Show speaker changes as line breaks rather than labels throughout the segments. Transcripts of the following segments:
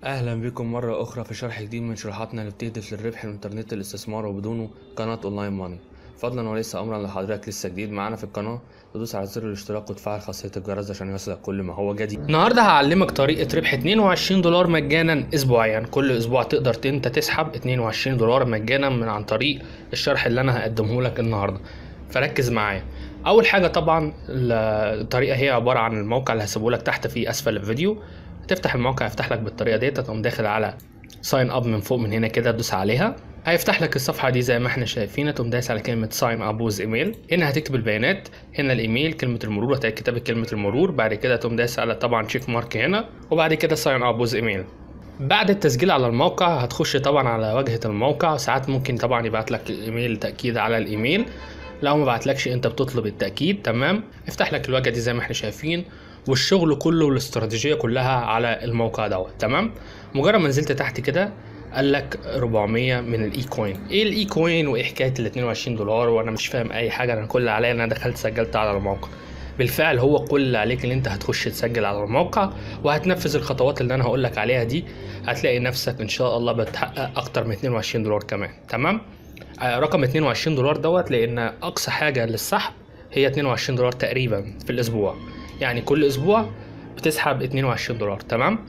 أهلا بكم مرة أخرى في شرح جديد من شروحاتنا اللي بتهدف للربح من إنترنت الاستثمار وبدونه قناة أونلاين ماني فضلا وليس أمرا لحضرتك لسه جديد معانا في القناة تدوس على زر الاشتراك وتفعل خاصية الجرس عشان يوصلك كل ما هو جديد
النهارده هعلمك طريقة ربح 22 دولار مجانا اسبوعيا كل اسبوع تقدر انت تسحب 22 دولار مجانا من عن طريق الشرح اللي انا هقدمه لك النهارده فركز معايا اول حاجة طبعا الطريقة هي عبارة عن الموقع اللي هسيبه لك تحت في اسفل الفيديو تفتح الموقع يفتح لك بالطريقة ديت تقوم داخل على ساين اب من فوق من هنا كده تدوس عليها هيفتح لك الصفحة دي زي ما احنا شايفين تقوم دايس على كلمة ساين اب ويز ايميل هنا هتكتب البيانات هنا الايميل كلمة المرور هتلاقي كتابة كلمة المرور بعد كده تقوم دايس على طبعا تشيك مارك هنا وبعد كده ساين اب ويز ايميل بعد التسجيل على الموقع هتخش طبعا على واجهة الموقع ساعات ممكن طبعا يبعت لك ايميل تأكيد على الايميل لو ما بعتلكش انت بتطلب التأكيد تمام افتح لك الواجهة دي زي ما احنا شايفين والشغل كله والاستراتيجية كلها على الموقع دوت تمام مجرد ما نزلت تحت كده قال لك 400 من الاي كوين ايه الاي كوين وايه حكايه ال 22 دولار وانا مش فاهم اي حاجه انا كل اللي عليا ان انا دخلت سجلت على الموقع بالفعل هو كل اللي عليك ان انت هتخش تسجل على الموقع وهتنفذ الخطوات اللي انا هقول لك عليها دي هتلاقي نفسك ان شاء الله بتحقق اكتر من 22 دولار كمان تمام آه رقم 22 دولار دوت لان اقصى حاجه للسحب هي 22 دولار تقريبا في الاسبوع يعني كل اسبوع بتسحب 22 دولار تمام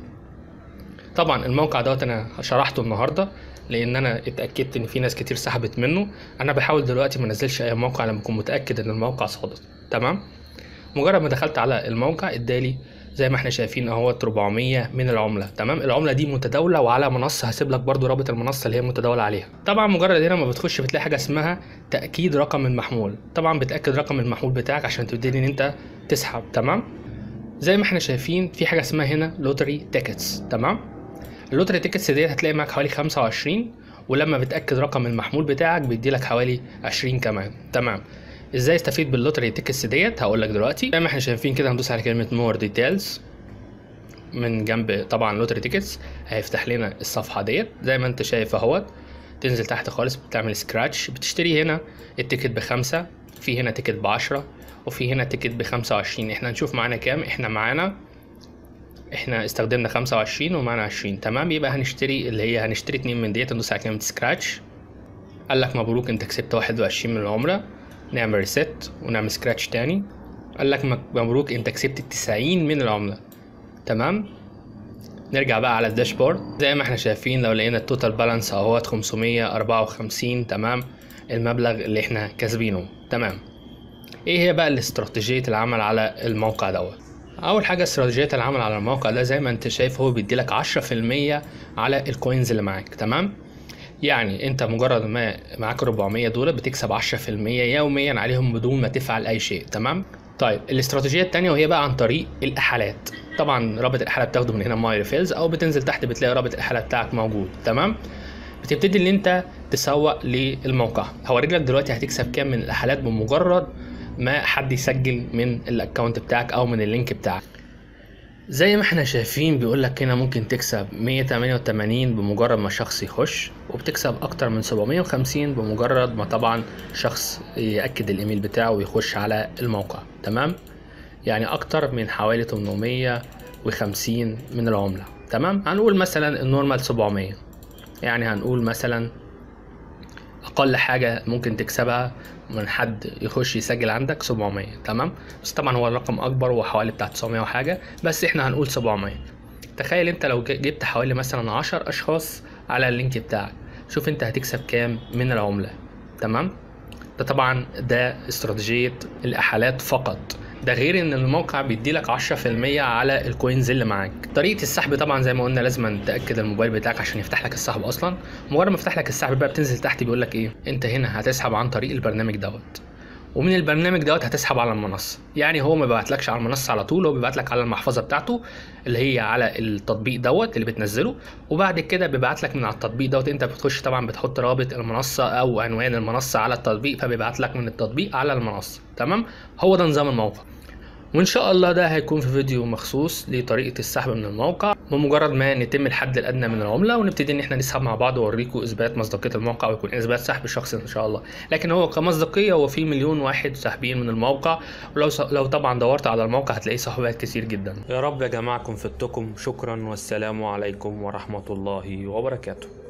طبعا الموقع دوت انا شرحته النهارده لان انا اتاكدت ان في ناس كتير سحبت منه انا بحاول دلوقتي ما انزلش اي موقع لما اكون متاكد ان الموقع صادق تمام مجرد ما دخلت على الموقع ادالي زي ما احنا شايفين اهوت 400 من العمله تمام العمله دي متداوله وعلى منصه هسيب لك برده رابط المنصه اللي هي متداوله عليها طبعا مجرد هنا ما بتخش بتلاقي حاجه اسمها تاكيد رقم المحمول طبعا بتاكد رقم المحمول بتاعك عشان تبتدي ان انت تسحب تمام زي ما احنا شايفين في حاجه اسمها هنا لوتري تيكتس تمام اللوتري تيكتس ديت هتلاقي معاك حوالي 25 ولما بتاكد رقم المحمول بتاعك بيدي لك حوالي 20 كمان تمام ازاي استفيد باللوتري تيكتس ديت هقول لك دلوقتي زي ما احنا شايفين كده هندوس على كلمه مور ديتيلز من جنب طبعا لوتري تيكتس هيفتح لنا الصفحه ديت زي ما انت شايف اهوت تنزل تحت خالص بتعمل سكراتش بتشتري هنا التيكت بخمسة في هنا تيكت بعشرة وفي هنا تيكت بخمسة وعشرين احنا هنشوف معانا كام احنا معانا احنا استخدمنا خمسة وعشرين ومعانا عشرين تمام يبقى هنشتري اللي هي هنشتري اتنين من ديت ندوس على كلمة سكراتش قال لك مبروك انت كسبت واحد وعشرين من العمرة نعمل ريست ونعمل سكراتش تاني قال لك مبروك انت كسبت التسعين من العملة تمام نرجع بقى على الداشبورد زي ما احنا شايفين لو لقينا التوتال بالانس اهوت 554 تمام المبلغ اللي احنا كاسبينه تمام ايه هي بقى الاستراتيجية العمل على الموقع دوت اول حاجه استراتيجيه العمل على الموقع ده زي ما انت شايف هو بيديلك 10% على الكوينز اللي معاك تمام يعني انت مجرد ما معاك 400 دولار بتكسب 10% يوميا عليهم بدون ما تفعل اي شيء تمام طيب الاستراتيجيه التانية وهي بقى عن طريق الاحالات طبعا رابط الاحاله بتاخده من هنا ماي ريفيلز او بتنزل تحت بتلاقي رابط الاحاله بتاعك موجود تمام بتبتدي ان انت تسوق للموقع هوريك لك دلوقتي هتكسب كام من الاحالات بمجرد ما حد يسجل من الاكونت بتاعك او من اللينك بتاعك زي ما احنا شايفين بيقول لك هنا ممكن تكسب 188 بمجرد ما شخص يخش وبتكسب اكتر من 750 بمجرد ما طبعا شخص ياكد الايميل بتاعه ويخش على الموقع تمام يعني اكتر من حوالي 850 من العمله تمام هنقول مثلا النورمال 700 يعني هنقول مثلا اقل حاجه ممكن تكسبها من حد يخش يسجل عندك 700 تمام بس طبعا هو الرقم اكبر هو حوالي بتاع 900 وحاجه بس احنا هنقول 700 تخيل انت لو جبت حوالي مثلا 10 اشخاص على اللينك بتاعك شوف انت هتكسب كام من العمله تمام ده طبعا ده استراتيجيه الاحالات فقط ده غير ان الموقع بيديلك 10% على الكوينز اللي معاك طريقه السحب طبعا زي ما قلنا لازم تاكد الموبايل بتاعك عشان يفتح لك السحب اصلا مجرد ما يفتح لك السحب بقى بتنزل تحت بيقول لك ايه انت هنا هتسحب عن طريق البرنامج دوت ومن البرنامج دوت هتسحب على المنصه يعني هو ما بيبعتلكش على المنصه على طول هو بيبعت لك على المحفظه بتاعته اللي هي على التطبيق دوت اللي بتنزله وبعد كده بيبعت لك من على التطبيق دوت انت بتخش طبعا بتحط رابط المنصه او عنوان المنصه على التطبيق فبيبعت لك من التطبيق على المنصه تمام هو ده نظام الموقع وان شاء الله ده هيكون في فيديو مخصوص لطريقه السحب من الموقع بمجرد ما نتم الحد الادنى من العمله ونبتدي ان احنا نسحب مع بعض واوريكم اثبات مصداقيه الموقع ويكون اثبات سحب شخصي ان شاء الله لكن هو كمصداقيه هو في مليون واحد ساحبين من الموقع ولو لو طبعا دورت على الموقع هتلاقيه صحوبات كتير جدا
يا رب يا جماعة كن فدتكم شكرا والسلام عليكم ورحمة الله وبركاته